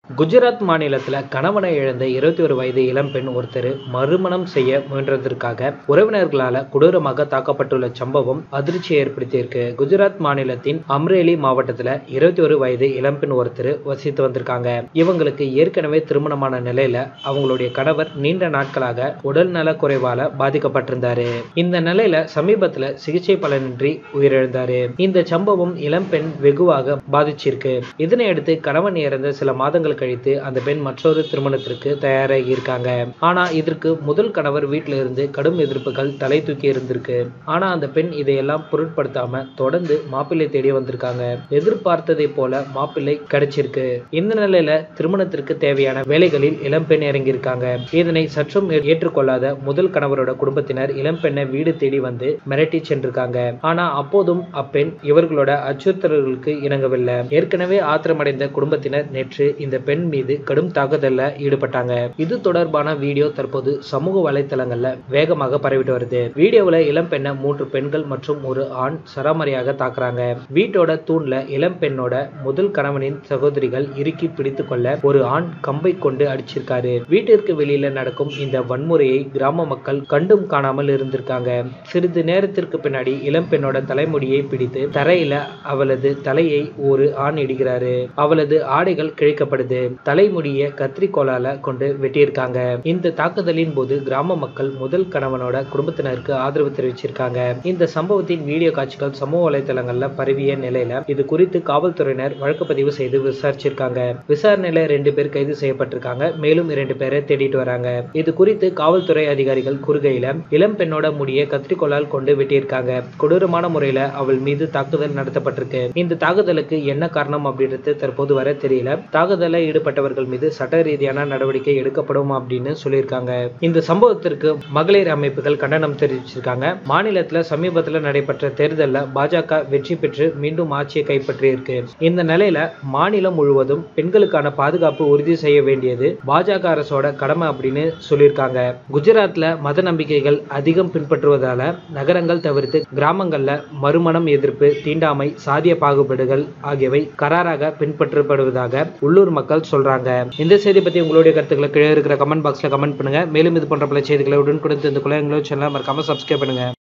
குஜராத் மாநிலத்துல கணவனை இழந்த இருபத்தி ஒரு வயது இளம்பெண் ஒருத்தர் மறுமணம் செய்ய முயன்றதற்காக உறவினர்களால கொடூரமாக தாக்கப்பட்டுள்ள சம்பவம் அதிர்ச்சியை ஏற்படுத்தியிருக்கு குஜராத் மாநிலத்தின் அம்ரேலி மாவட்டத்துல இருபத்தி ஒரு வயது இளம்பெண் ஒருத்தர் வசித்து வந்திருக்காங்க இவங்களுக்கு ஏற்கனவே திருமணமான நிலையில அவங்களுடைய கணவர் நீண்ட நாட்களாக உடல் நல குறைவால பாதிக்கப்பட்டிருந்தாரு இந்த நிலையில சமீபத்துல சிகிச்சை பலனின்றி உயிரிழந்தாரு இந்த சம்பவம் இளம்பெண் வெகுவாக பாதிச்சிருக்கு இதனையடுத்து கணவன் இறந்த சில மாதங்கள் கழித்து அந்த பெண் மற்றொரு திருமணத்திற்கு தயாராகி இருக்காங்க ஆனா இதற்கு முதல் கணவர் வீட்டில இருந்து கடும் எதிர்ப்புகள் தலை தூக்கி இருந்திருக்கு ஆனா அந்த பெண் இதையெல்லாம் பொருட்படுத்தாம தொடர்ந்து மாப்பிள்ளை தேடி வந்திருக்காங்க எதிர்பார்த்ததை போல மாப்பிள்ளை கிடைச்சிருக்கு இந்த நிலையில திருமணத்திற்கு தேவையான வேலைகளில் இளம்பெண் இறங்கியிருக்காங்க இதனை சற்றும் ஏற்றுக்கொள்ளாத முதல் கணவரோட குடும்பத்தினர் இளம்பெண்ணை வீடு தேடி வந்து மிரட்டி சென்றிருக்காங்க ஆனா அப்போதும் அப்பெண் இவர்களோட அச்சுறுத்தல்களுக்கு இணங்கவில்லை ஏற்கனவே ஆத்திரமடைந்த குடும்பத்தினர் நேற்று இந்த பெண் மீது கடும் தாக்குதல்ல ஈடுபட்டாங்க இது தொடர்பான வீடியோ தற்போது சமூக வலைத்தளங்கள்ல வேகமாக பரவிட்டு வருது வீடியோவில் இளம் பெண்ணை மூன்று பெண்கள் மற்றும் ஒரு ஆண் சராமரியாக தாக்குறாங்க வீட்டோட தூண்ல இளம் பெண்ணோட முதல் கணவனின் சகோதரிகள் இறுக்கி பிடித்து கொள்ள ஒரு ஆண் கம்பை கொண்டு அடிச்சிருக்காரு வீட்டிற்கு வெளியில நடக்கும் இந்த வன்முறையை கிராம மக்கள் கண்டும் காணாமல் இருந்திருக்காங்க சிறிது நேரத்திற்கு பின்னாடி இளம் பெண்ணோட தலைமுடியை பிடித்து தரையில அவளது தலையை ஒரு ஆண் இடுகிறாரு அவளது ஆடைகள் கிழிக்கப்படுது தலைமுடிய கத்திரிக்கோளால கொண்டு வெட்டியிருக்காங்க இந்த தாக்குதலின் போது கிராம மக்கள் முதல் கணவனோட குடும்பத்தினருக்கு ஆதரவு தெரிவிச்சிருக்காங்க இந்த சம்பவத்தின் வீடியோ காட்சிகள் சமூக வலைதளங்கள்ல பரவிய நிலையில இது குறித்து காவல்துறையினர் வழக்கு பதிவு செய்து விசாரிச்சிருக்காங்க விசாரணையில ரெண்டு பேர் கைது செய்யப்பட்டிருக்காங்க மேலும் இரண்டு பேரை தேடிட்டு வராங்க இது குறித்து காவல்துறை அதிகாரிகள் கூறுகையில இளம் பெண்ணோட முடிய கத்திரிக்கோளால் கொண்டு வெட்டியிருக்காங்க கொடூரமான முறையில அவள் மீது தாக்குதல் நடத்தப்பட்டிருக்கு இந்த தாக்குதலுக்கு என்ன காரணம் அப்படின்றது தற்போது வரை தெரியல தாக்குதலில் ஈடுபட்டவர்கள் மீது சட்ட ரீதியான நடவடிக்கை எடுக்கப்படும் அப்படின்னு சொல்லியிருக்காங்க இந்த சம்பவத்திற்கு மகளிர் அமைப்புகள் கண்டனம் தெரிவிச்சிருக்காங்க மாநிலத்துல சமீபத்துல நடைபெற்ற தேர்தலில் பாஜக வெற்றி பெற்று மீண்டும் ஆட்சியை கைப்பற்றியிருக்கு இந்த நிலையில மாநிலம் முழுவதும் பெண்களுக்கான பாதுகாப்பு உறுதி செய்ய வேண்டியது பாஜக அரசோட கடமை அப்படின்னு சொல்லியிருக்காங்க குஜராத்ல மத நம்பிக்கைகள் அதிகம் பின்பற்றுவதால நகரங்கள் தவிர்த்து கிராமங்கள்ல மறுமணம் எதிர்ப்பு தீண்டாமை சாதிய பாகுபாடுகள் ஆகியவை கராராக பின்பற்றப்படுவதாக உள்ளூர் மக்கள் சொல்றாங்க இந்த செய்தி பத்தி உங்களுடைய கருத்துக்களை கீழே இருக்கிற கமெண்ட் பாக்ஸ்ல கமெண்ட் பண்ணுங்க மேலும் இது போன்ற பல செய்திகளை உடனுக்குடன் தெரிந்து கொள்ள எங்களோட சேனலை மறக்காம சப்ஸ்கிரைப் பண்ணுங்க